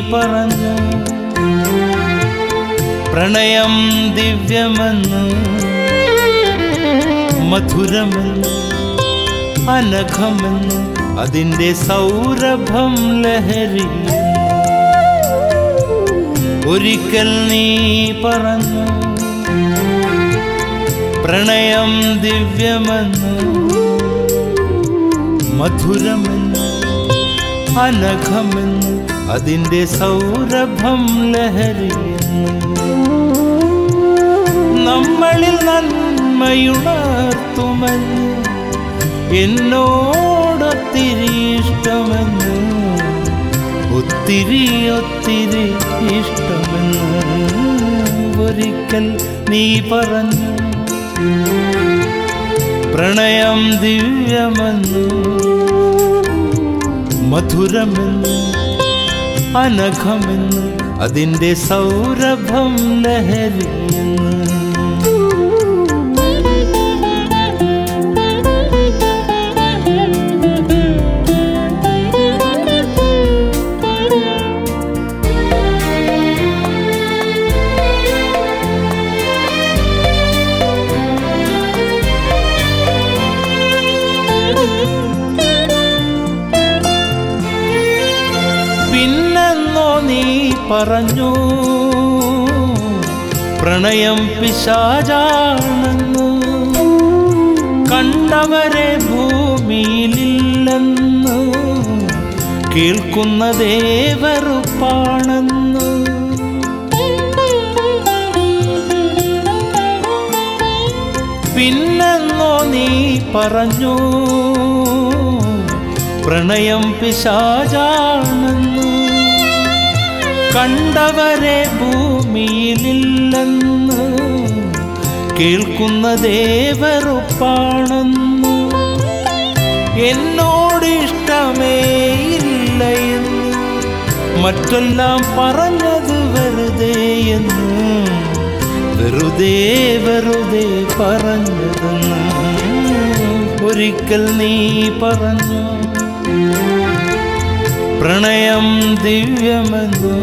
പറഞ്ഞു പ്രണയം ദിവ്യമെന്ന് മധുരമെന്ന് അനഘമെന്ന് അതിൻ്റെ സൗരഭം ലഹരി ഒരിക്കൽ നീ പറഞ്ഞു പ്രണയം ദിവ്യമെന്ന് മധുരമെന്ന് അനഘമെന്ന് അതിൻ്റെ സൗരഭം ലഹരിയെന്ന് നമ്മളിൽ നന്മയുണർത്തുമെന്ന് എന്നോടൊത്തിരി ഇഷ്ടമെന്ന് ഒത്തിരി ഒത്തിരി ഇഷ്ടമെന്ന് ഒരിക്കൽ നീ പറഞ്ഞു പ്രണയം ദിവ്യമെന്ന് മധുരമെന്ന് അനഘമെന്ന് അതിൻ്റെ സൗരഭം ലഹരിയെന്ന് പിന്നെന്നോ നീ പറഞ്ഞു പ്രണയം പിശാചാണെന്ന് കണ്ടവരെ ഭൂമിയിലില്ലെന്ന് കേൾക്കുന്ന ദേവറുപ്പാണെന്ന് പിന്നെന്നോ നീ പറഞ്ഞു പ്രണയം പിശാചാണെന്ന് കണ്ടവരെ ഭൂമിയിലില്ലെന്ന് കേൾക്കുന്ന ദേവറുപ്പാണെന്ന് എന്നോടിഷ്ടമേ ഇല്ല എന്ന് മറ്റെല്ലാം പറഞ്ഞത് വെറുതെ എന്ന് വെറുതെ വെറുതെ പറഞ്ഞതെന്ന് ഒരിക്കൽ നീ പറഞ്ഞു പ്രണയം ദിവ്യമെന്ന്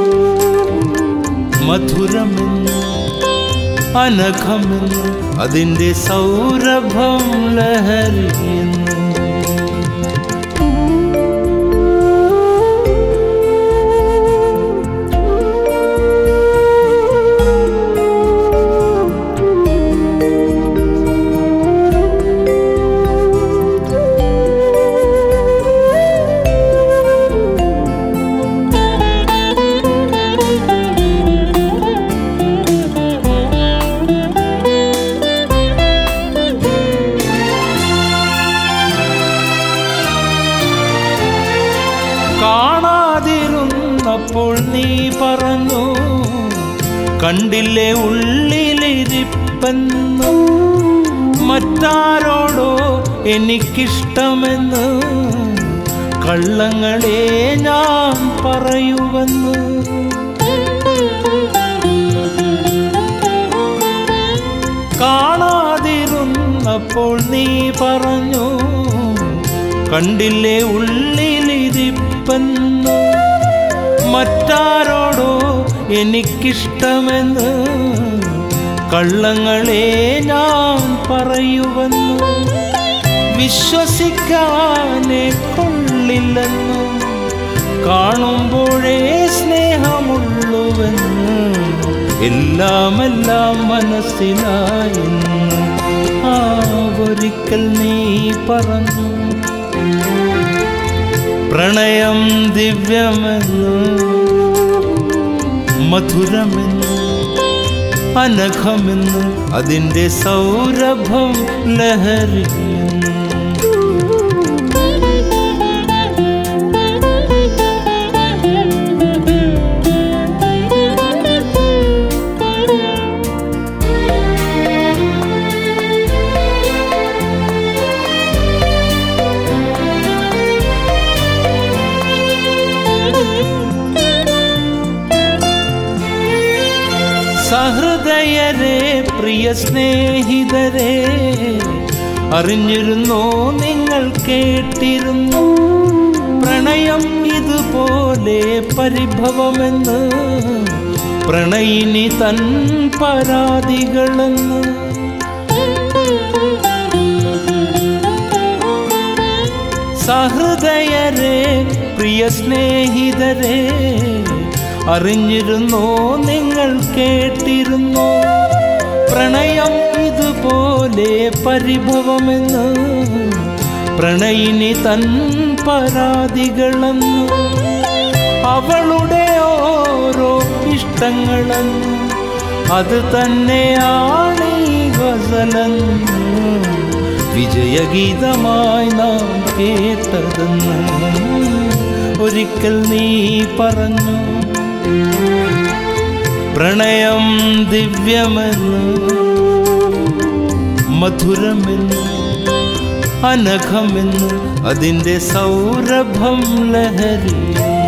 മധുരമെന്ന് അനഘമെന്ന് അതിൻ്റെ സൗരഭം ലഹരിയെന്ന് കാണാതിരുന്നപ്പോൾ നീ പറഞ്ഞു കണ്ടില്ലേ ഉള്ളിലിരിപ്പെന്ന് മറ്റാരോടോ എനിക്കിഷ്ടമെന്ന് കള്ളങ്ങളെ ഞാൻ പറയുവെന്ന് കാണാതിരുന്നപ്പോൾ നീ പറഞ്ഞു കണ്ടില്ലേ ഉള്ളിലിരിപ്പെന്ന് മറ്റാരോടോ എനിക്കിഷ്ടമെന്ന് കള്ളങ്ങളെ ഞാൻ പറയുവെന്ന് വിശ്വസിക്കാനേ കൊള്ളില്ലെന്ന് കാണുമ്പോഴേ സ്നേഹമുള്ളുവെന്ന് എല്ലാമെല്ലാം മനസ്സിലായെന്ന് ആ ഒരിക്കൽ നീ പറഞ്ഞു പ്രണയം ദിവ്യമെന്ന് മധുരമെന്ന് അനഘമെന്ന് അതിൻ്റെ സൗരഭം ലഹരിയെന്ന് സഹൃദയരെ പ്രിയ സ്നേഹിതരെ അറിഞ്ഞിരുന്നോ നിങ്ങൾ കേട്ടിരുന്നു പ്രണയം ഇത് ഇതുപോലെ പരിഭവമെന്ന് പ്രണയിനി തൻ പരാതികളെന്ന് സഹൃദയരെ പ്രിയ സ്നേഹിതരെ അറിഞ്ഞിരുന്നോ നിങ്ങൾ കേട്ടിരുന്നോ പ്രണയം ഇതുപോലെ പരിഭവമെന്ന് പ്രണയിനി തൻ പരാതികളെന്ന് അവളുടെ ഓരോ ഇഷ്ടങ്ങളെന്ന് അത് തന്നെയാണ് ഈ ഗസലെന്ന് വിജയഗീതമായി നാം കേട്ടതെന്ന് ഒരിക്കൽ നീ പറഞ്ഞു പ്രണയം ദിവ്യമെന്ന് മധുരമെന്ന് അനഘമെന്ന് അതിൻ്റെ സൗരഭം ലഹരി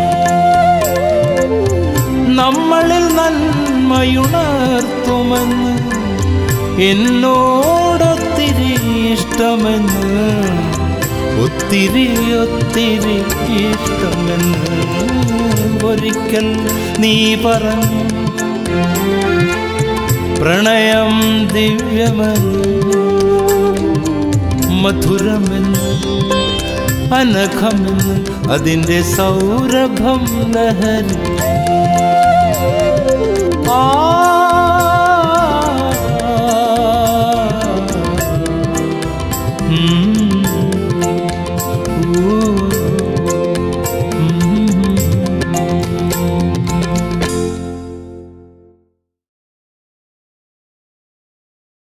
നമ്മളിൽ നന്മയുണർത്തുമെന്ന് എന്നോടൊത്തിരി ഇഷ്ടമെന്ന് ഒത്തിരി ഒത്തിരി ഇഷ്ടമെന്ന് ഒരിക്കൽ നീ പറഞ്ഞു പ്രണയം ദിവ്യമെന്ന് മധുരമെന്ന് അനഘമെന്ന് അതിൻ്റെ സൗരഭം ലഹരി